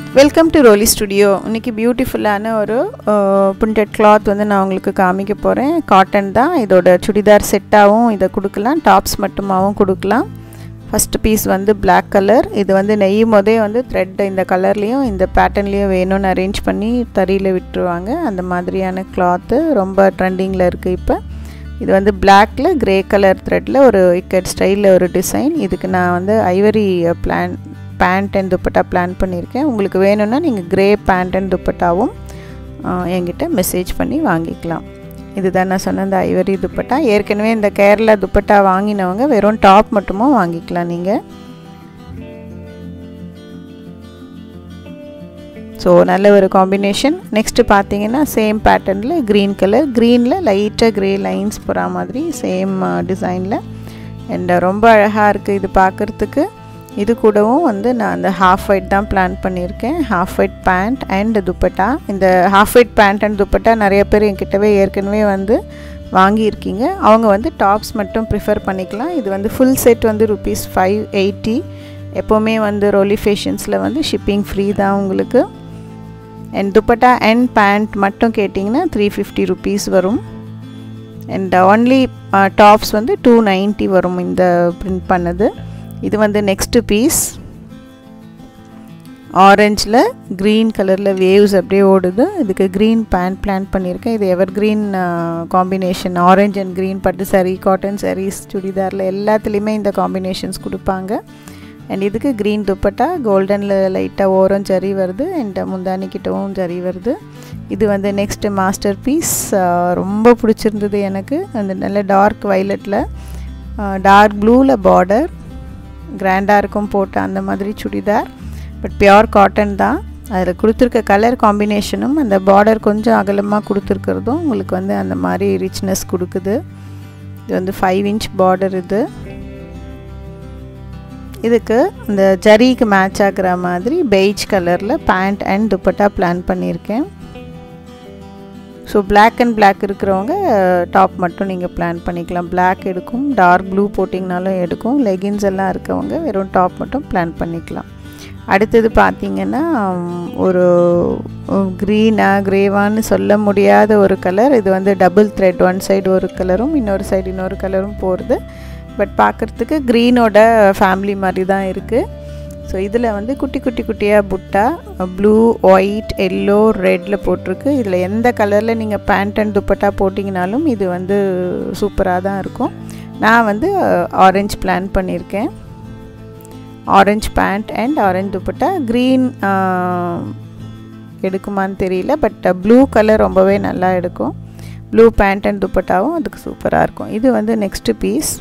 welcome to ரோலி studio இன்றைக்கி பியூட்டிஃபுல்லான ஒரு பிரிண்டட் கிளாத் வந்து நான் உங்களுக்கு காமிக்க போகிறேன் காட்டன் தான் இதோட சுடிதார் செட்டாகவும் இதை கொடுக்கலாம் டாப்ஸ் மட்டுமாகவும் கொடுக்கலாம் ஃபஸ்ட்டு பீஸ் வந்து பிளாக் கலர் இது வந்து நெய்யும் போதே வந்து த்ரெட் இந்த கலர்லேயும் இந்த பேட்டர்ன்லேயும் வேணும்னு அரேஞ்ச் பண்ணி தறியில் விட்டுருவாங்க அந்த மாதிரியான கிளாத்து ரொம்ப ட்ரெண்டிங்கில் இருக்குது இப்போ இது வந்து பிளாக்கில் க்ரே கலர் த்ரெட்டில் ஒரு இக்கட் ஸ்டைலில் ஒரு டிசைன் இதுக்கு நான் வந்து ivory plan pant and dupatta plan பண்ணியிருக்கேன் உங்களுக்கு வேணும்னா நீங்கள் க்ரே பேண்ட் அண்ட் துப்பட்டாவும் என்கிட்ட மெசேஜ் பண்ணி வாங்கிக்கலாம் இதுதான் நான் சொன்ன இந்த ஐவரி துப்பட்டா ஏற்கனவே இந்த கேரளா துப்பட்டா வாங்கினவங்க வெறும் டாப் மட்டுமும் வாங்கிக்கலாம் நீங்கள் ஸோ நல்ல ஒரு காம்பினேஷன் நெக்ஸ்ட்டு பார்த்தீங்கன்னா சேம் பேட்டர்னில் க்ரீன் கலர் க்ரீனில் லைட்டாக க்ரே லைன்ஸ் போகிற மாதிரி சேம் டிசைனில் அண்ட் ரொம்ப அழகாக இருக்குது இது பார்க்குறதுக்கு இது கூடவும் வந்து நான் அந்த ஹாஃப் ஒயிட் தான் பிளான் பண்ணியிருக்கேன் half white pant and dupatta இந்த half white pant and dupatta நிறைய பேர் என்கிட்டவே ஏற்கனவே வந்து வாங்கியிருக்கீங்க அவங்க வந்து டாப்ஸ் மட்டும் ப்ரிஃபர் பண்ணிக்கலாம் இது வந்து ஃபுல் செட் வந்து ருபீஸ் ஃபைவ் எயிட்டி எப்போவுமே வந்து ரோலி ஃபேஷன்ஸில் வந்து ஷிப்பிங் ஃப்ரீ தான் உங்களுக்கு அண்ட் துப்பட்டா அண்ட் பேண்ட் மட்டும் கேட்டிங்கன்னா த்ரீ ஃபிஃப்டி ருபீஸ் வரும் அண்ட் ஒன்லி டாப்ஸ் வந்து டூ நைன்ட்டி வரும் இந்த ப்ரிண்ட் பண்ணது இது வந்து நெக்ஸ்ட்டு பீஸ் ஆரஞ்சில் க்ரீன் கலரில் வேவ்ஸ் அப்படியே ஓடுது இதுக்கு க்ரீன் பேண்ட் பிளான் பண்ணியிருக்கேன் இது ever green combination orange and green பட்டு சாரீ காட்டன் சாரீஸ் சுடிதாரில் எல்லாத்துலேயுமே இந்த காம்பினேஷன்ஸ் கொடுப்பாங்க அண்ட் இதுக்கு க்ரீன் துப்பட்டா கோல்டனில் லைட்டாக ஓரம் ஜரி வருது அண்ட் முந்தானிக்கிட்டவும் ஜரி வருது இது வந்து நெக்ஸ்ட்டு மாஸ்டர் பீஸ் ரொம்ப பிடிச்சிருந்தது எனக்கு அந்த நல்ல டார்க் வைலட்டில் டார்க் ப்ளூவில் பார்டர் கிராண்டாக இருக்கும் போட்ட அந்த மாதிரி சுடிதார் பட் பியோர் காட்டன் தான் அதில் கொடுத்துருக்க கலர் காம்பினேஷனும் அந்த பார்டர் கொஞ்சம் அகலமாக கொடுத்துருக்கிறதும் உங்களுக்கு வந்து அந்த மாதிரி ரிச்னஸ் கொடுக்குது இது வந்து ஃபைவ் இன்ச் பார்டர் இது இதுக்கு இந்த ஜரிக்கு மேட்ச் ஆகிற மாதிரி பெய்ஜ் கலரில் பேண்ட் அண்ட் துப்பட்டா பிளான் பண்ணியிருக்கேன் ஸோ பிளாக் அண்ட் பிளாக் இருக்கிறவங்க டாப் மட்டும் நீங்கள் பிளான் பண்ணிக்கலாம் பிளாக் எடுக்கும் டார்க் ப்ளூ போட்டிங்கனாலும் எடுக்கும் லெகின்ஸ் எல்லாம் இருக்கவங்க வெறும் டாப் மட்டும் பிளான் பண்ணிக்கலாம் அடுத்தது பார்த்திங்கன்னா ஒரு க்ரீனா கிரேவான்னு சொல்ல முடியாத ஒரு கலர் இது வந்து டபுள் த்ரெட் ஒன் சைடு ஒரு கலரும் இன்னொரு சைடு இன்னொரு கலரும் போகிறது பட் பார்க்குறதுக்கு க்ரீனோட ஃபேமிலி மாதிரி தான் இருக்குது ஸோ இதில் வந்து குட்டி குட்டி குட்டியாக புட்டா ப்ளூ ஒயிட் எல்லோ ரெட்டில் போட்டிருக்கு இதில் எந்த கலரில் நீங்கள் பேண்ட் அண்ட் துப்பட்டா போட்டிங்கனாலும் இது வந்து சூப்பராக தான் இருக்கும் நான் வந்து ஆரஞ்ச் பிளான் பண்ணியிருக்கேன் orange pant and orange dupatta green எடுக்குமான்னு தெரியல பட் ப்ளூ கலர் ரொம்பவே நல்லா எடுக்கும் ப்ளூ பேண்ட் அண்ட் துப்பட்டாவும் அதுக்கு சூப்பராக இருக்கும் இது வந்து நெக்ஸ்ட்டு பீஸ்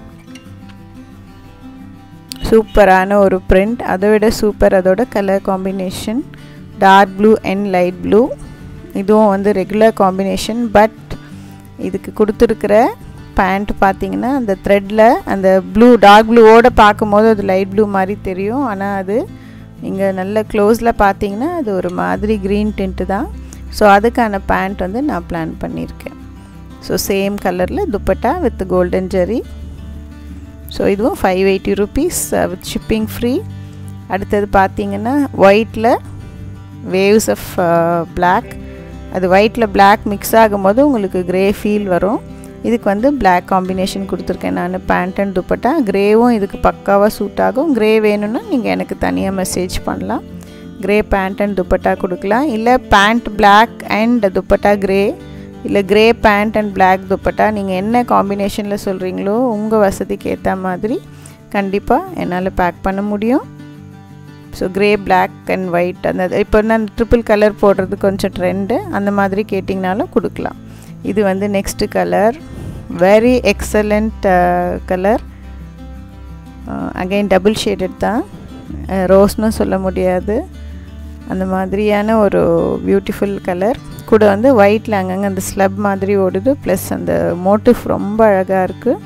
சூப்பரான ஒரு பிரிண்ட் அதை விட சூப்பர் அதோட colour combination dark blue and light blue இதுவும் வந்து ரெகுலர் காம்பினேஷன் பட் இதுக்கு கொடுத்துருக்கிற பேண்ட் பார்த்தீங்கன்னா அந்த த்ரெட்டில் அந்த ப்ளூ டார்க் ப்ளூவோடு பார்க்கும்போது அது லைட் ப்ளூ மாதிரி தெரியும் ஆனால் அது இங்கே நல்ல க்ளோஸில் பார்த்தீங்கன்னா அது ஒரு மாதிரி க்ரீன் டென்ட்டு தான் ஸோ அதுக்கான பேண்ட் வந்து நான் பிளான் பண்ணியிருக்கேன் ஸோ சேம் கலரில் dupatta with golden zari so இதுவும் five eighty rupees with shipping free அடுத்தது பார்த்தீங்கன்னா ஒயிட்டில் வேவ்ஸ் ஆஃப் பிளாக் அது ஒயிட்டில் பிளாக் மிக்ஸ் ஆகும்போது உங்களுக்கு க்ரே ஃபீல் வரும் இதுக்கு வந்து பிளாக் காம்பினேஷன் கொடுத்துருக்கேன் நான் பேண்ட் அண்ட் துப்பட்டா க்ரேவும் இதுக்கு பக்காவாக சூட் ஆகும் க்ரே வேணும்னா நீங்கள் எனக்கு தனியாக மெசேஜ் பண்ணலாம் க்ரே பேண்ட் அண்ட் துப்பட்டா கொடுக்கலாம் இல்லை pant black and dupatta grey இல்லை grey pant and black dupatta நீங்கள் என்ன காம்பினேஷனில் சொல்கிறீங்களோ உங்கள் வசதிக்கு ஏற்ற மாதிரி கண்டிப்பாக என்னால் பேக் பண்ண முடியும் so grey black and white அந்த இப்போ நான் ட்ரிபிள் கலர் போடுறது கொஞ்சம் ட்ரெண்டு அந்த மாதிரி கேட்டிங்கனாலும் கொடுக்கலாம் இது வந்து next colour very excellent colour again double shaded தான் ரோஸ்னு சொல்ல முடியாது அந்த மாதிரியான ஒரு பியூட்டிஃபுல் கலர் கூட வந்து ஒயிட்டில் அங்கங்கே அந்த ஸ்லப் மாதிரி ஓடுது ப்ளஸ் அந்த மோட்டிவ் ரொம்ப அழகாக இருக்குது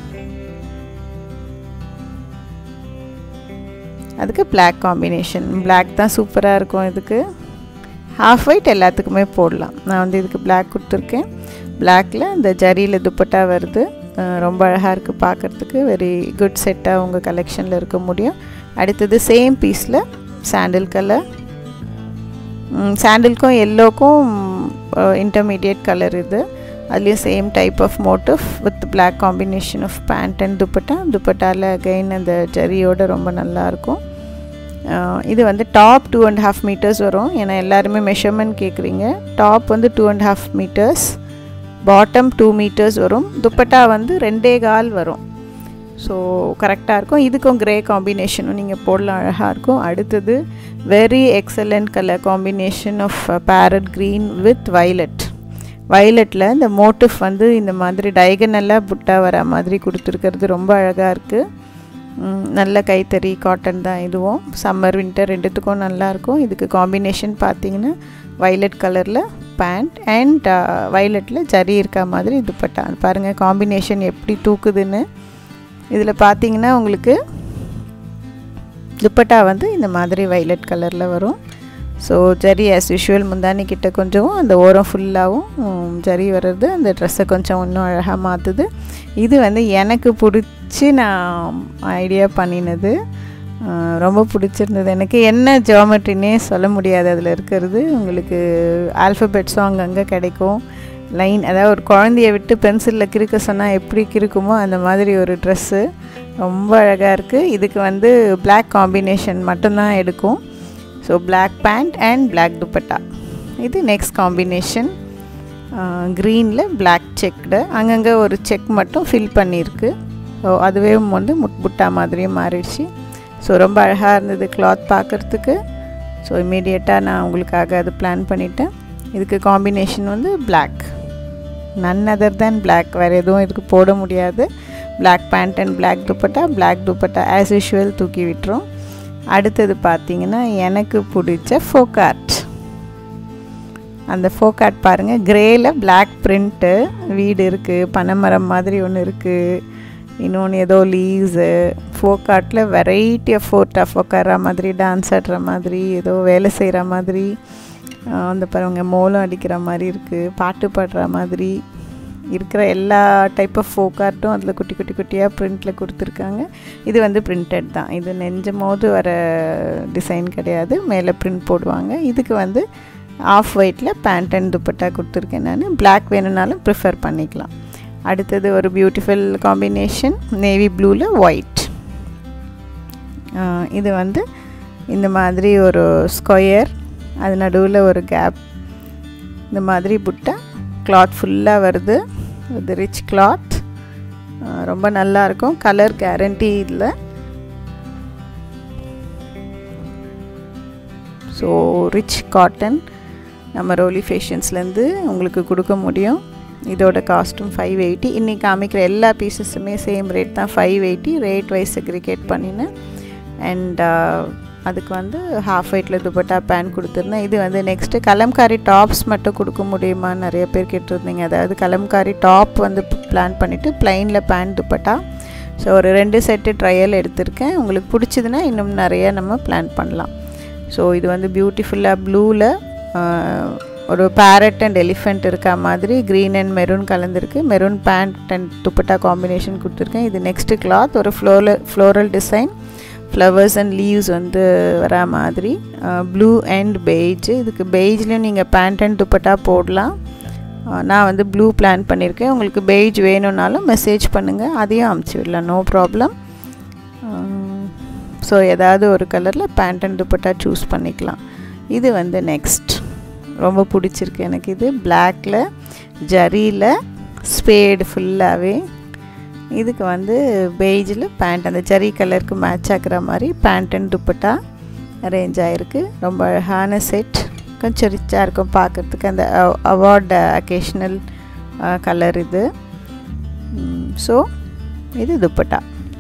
அதுக்கு பிளாக் காம்பினேஷன் பிளாக் தான் சூப்பராக இருக்கும் இதுக்கு ஹாஃப் ஒயிட் எல்லாத்துக்குமே போடலாம் நான் வந்து இதுக்கு பிளாக் கொடுத்துருக்கேன் பிளாக்கில் இந்த ஜரியில் துப்பட்டா வருது ரொம்ப அழகாக இருக்குது பார்க்குறதுக்கு வெரி குட் செட்டாக உங்கள் கலெக்ஷனில் இருக்க முடியும் அடுத்தது சேம் பீஸில் சாண்டில் கலர் சாண்டிலுக்கும் எல்லோக்கும் இன்டர்மீடியட் கலர் இது அதுலேயும் same type of motif with black combination of pant and dupatta துப்பட்டாவில் அகைன் அந்த ஜரியோட ரொம்ப நல்லாயிருக்கும் இது வந்து top two and half metres வரும் ஏன்னா எல்லாருமே மெஷர்மெண்ட் கேட்குறீங்க டாப் வந்து two and half metres bottom two metres வரும் துப்பட்டா வந்து ரெண்டே கால் வரும் ஸோ கரெக்டாக இருக்கும் இதுக்கும் க்ரே காம்பினேஷனும் நீங்கள் போடலாம் அழகாக இருக்கும் அடுத்தது very excellent colour combination of parrot green with violet வைலட்டில் இந்த மோட்டிவ் வந்து இந்த மாதிரி டைகனலாக புட்டா வர மாதிரி கொடுத்துருக்கிறது ரொம்ப அழகாக இருக்குது நல்ல கைத்தறி காட்டன் தான் இதுவும் சம்மர் வின்டர் ரெண்டுத்துக்கும் நல்லாயிருக்கும் இதுக்கு காம்பினேஷன் பார்த்தீங்கன்னா வைலட் கலரில் பேண்ட் அண்ட் வைலட்டில் ஜரி இருக்க மாதிரி துப்பட்டா பாருங்கள் காம்பினேஷன் எப்படி தூக்குதுன்னு இதில் பார்த்தீங்கன்னா உங்களுக்கு துப்பட்டா வந்து இந்த மாதிரி வைலட் கலரில் வரும் ஸோ ஜரி ஆஸ் யூஷுவல் முந்தானி கிட்ட கொஞ்சம் அந்த ஓரம் ஃபுல்லாகவும் ஜரி வர்றது அந்த ட்ரெஸ்ஸை கொஞ்சம் இன்னும் அழகாக மாற்றுது இது வந்து எனக்கு பிடிச்சி நான் ஐடியா பண்ணினது ரொம்ப பிடிச்சிருந்தது எனக்கு என்ன ஜியோமெட்ரினே சொல்ல முடியாது அதில் இருக்கிறது உங்களுக்கு ஆல்ஃபபெட்ஸும் அங்கங்கே கிடைக்கும் லைன் அதாவது ஒரு குழந்தைய விட்டு பென்சிலில் கிறுக்க சொன்னால் எப்படி கிறுக்குமோ அந்த மாதிரி ஒரு ட்ரெஸ்ஸு ரொம்ப அழகாக இருக்குது இதுக்கு வந்து பிளாக் காம்பினேஷன் மட்டும்தான் எடுக்கும் so black pant and black dupatta இது நெக்ஸ்ட் காம்பினேஷன் க்ரீனில் பிளாக் செக்டு அங்கங்கே ஒரு செக் மட்டும் ஃபில் பண்ணியிருக்கு ஸோ அதுவே வந்து முட் புட்டா மாதிரியே மாறிடுச்சு ஸோ ரொம்ப அழகாக இருந்தது கிளாத் பார்க்குறதுக்கு ஸோ இமீடியட்டாக நான் உங்களுக்காக அது பிளான் பண்ணிட்டேன் இதுக்கு காம்பினேஷன் வந்து black none other than black வேறு எதுவும் இதுக்கு போட முடியாது black pant and black dupatta black dupatta as usual தூக்கி விட்டுரும் அடுத்தது பார்த்தீங்கன்னா எனக்கு பிடிச்ச ஃபோகார்ட் அந்த ஃபோகார்ட் பாருங்கள் க்ரேயில் பிளாக் பிரிண்ட்டு வீடு இருக்குது பனைமரம் மாதிரி ஒன்று இருக்குது இன்னொன்று ஏதோ லீவ்ஸு ஃபோக்காட்டில் வெரைட்டி ஆஃப் ஃபோர்ட் உட்கார மாதிரி டான்ஸ் ஆடுற மாதிரி ஏதோ வேலை செய்கிற மாதிரி அந்த பாருங்க மோளம் அடிக்கிற மாதிரி இருக்குது பாட்டு பாடுற மாதிரி இருக்கிற எல்லா டைப் ஆஃப் ஃபோக்கார்ட்டும் அதில் குட்டி குட்டி குட்டியாக ப்ரிண்டில் கொடுத்துருக்காங்க இது வந்து பிரிண்டட் தான் இது நெஞ்சும் போது வர டிசைன் கிடையாது மேலே பிரிண்ட் போடுவாங்க இதுக்கு வந்து ஆஃப் ஒயிட்டில் பேண்ட் அண்ட் துப்பட்டா கொடுத்துருக்கேன் நான் பிளாக் வேணும்னாலும் ப்ரிஃபர் பண்ணிக்கலாம் அடுத்தது ஒரு பியூட்டிஃபுல் காம்பினேஷன் நேவி ப்ளூவில் ஒயிட் இது வந்து இந்த மாதிரி ஒரு ஸ்கொயர் அது நடுவில் ஒரு கேப் இந்த மாதிரி புட்டா கிளாத் ஃபுல்லாக வருது இது ரிச் கிளாத் ரொம்ப நல்லாயிருக்கும் கலர் கேரண்டி இல்லை ஸோ ரிச் காட்டன் நம்ம ரோலி ஃபேஷன்ஸ்லேருந்து உங்களுக்கு கொடுக்க முடியும் இதோட காஸ்ட்டும் ஃபைவ் எயிட்டி இன்றைக்கி காமிக்கிற எல்லா பீசஸுமே சேம் ரேட் தான் five eighty rate wise segregate பண்ணினேன் அண்ட் அதுக்கு வந்து ஹாஃப் ஒயிட்டில் துப்பட்டா பேண்ட் கொடுத்துருந்தேன் இது வந்து நெக்ஸ்ட்டு கலம்காரி டாப்ஸ் மட்டும் கொடுக்க முடியுமான்னு நிறைய பேர் கேட்டிருந்தீங்க அதாவது கலம்காரி டாப் வந்து பிளான் பண்ணிவிட்டு ப்ளைனில் பேண்ட் துப்பட்டா ஸோ ஒரு ரெண்டு செட்டு ட்ரையல் எடுத்திருக்கேன் உங்களுக்கு பிடிச்சதுன்னா இன்னும் நிறைய நம்ம பிளான் பண்ணலாம் ஸோ இது வந்து பியூட்டிஃபுல்லாக ப்ளூவில் ஒரு பேரட் அண்ட் எலிஃபெண்ட் இருக்க மாதிரி க்ரீன் அண்ட் மெரூன் கலந்துருக்கு maroon pant and dupatta combination கொடுத்துருக்கேன் இது நெக்ஸ்ட்டு கிளாத் ஒரு floral floral design flowers and leaves வந்து வரா மாதிரி ப்ளூ அண்ட் பெய்ஜ் இதுக்கு பெய்ஜ்லேயும் நீங்கள் பேண்ட் அண்ட் துப்பட்டா போடலாம் நான் வந்து ப்ளூ பிளான் பண்ணியிருக்கேன் உங்களுக்கு பெய்ஜ் வேணும்னாலும் மெசேஜ் பண்ணுங்கள் அதையும் அமுச்சு விடலாம் நோ ப்ராப்ளம் ஸோ ஏதாவது ஒரு கலரில் பேண்ட் அண்ட் துப்பட்டா சூஸ் பண்ணிக்கலாம் இது வந்து நெக்ஸ்ட் ரொம்ப பிடிச்சிருக்கு எனக்கு இது பிளாக்கில் ஜரியில் ஸ்பேடு ஃபுல்லாகவே இதுக்கு வந்து பெய்ஜில் பேண்ட் அந்த ஜரி கலருக்கு மேட்ச் ஆகிற மாதிரி பேண்ட் அண்ட் துப்பட்டா அரேஞ்ச் ஆகிருக்கு ரொம்ப அழகான செட் கொஞ்சம் ரிச்சாக இருக்கும் பார்க்குறதுக்கு அந்த அவார்டு அக்கேஷ்னல் கலர் இது ஸோ இது துப்பட்டா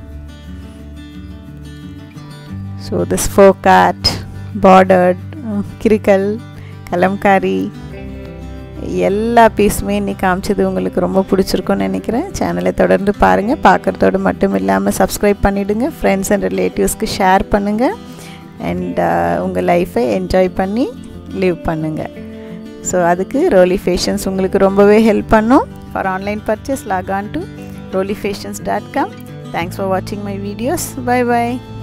ஸோ திஸ் ஃபோகாட் பார்டர்ட் கிரிக்கல் கலம்காரி எல்லா பீஸுமே இன்றைக்கி காமிச்சது உங்களுக்கு ரொம்ப பிடிச்சிருக்குன்னு நினைக்கிறேன் சேனலை தொடர்ந்து பாருங்கள் பார்க்குறதோடு மட்டும் இல்லாமல் சப்ஸ்கிரைப் பண்ணிவிடுங்க ஃப்ரெண்ட்ஸ் அண்ட் ரிலேட்டிவ்ஸ்க்கு ஷேர் பண்ணுங்கள் அண்ட் உங்கள் லைஃப்பை என்ஜாய் பண்ணி லிவ் பண்ணுங்கள் ஸோ அதுக்கு ரோலி ஃபேஷன்ஸ் உங்களுக்கு ரொம்பவே ஹெல்ப் பண்ணும் for online purchase log on to Roli Fashions dot com thanks for வாட்சிங் மை வீடியோஸ் பை பை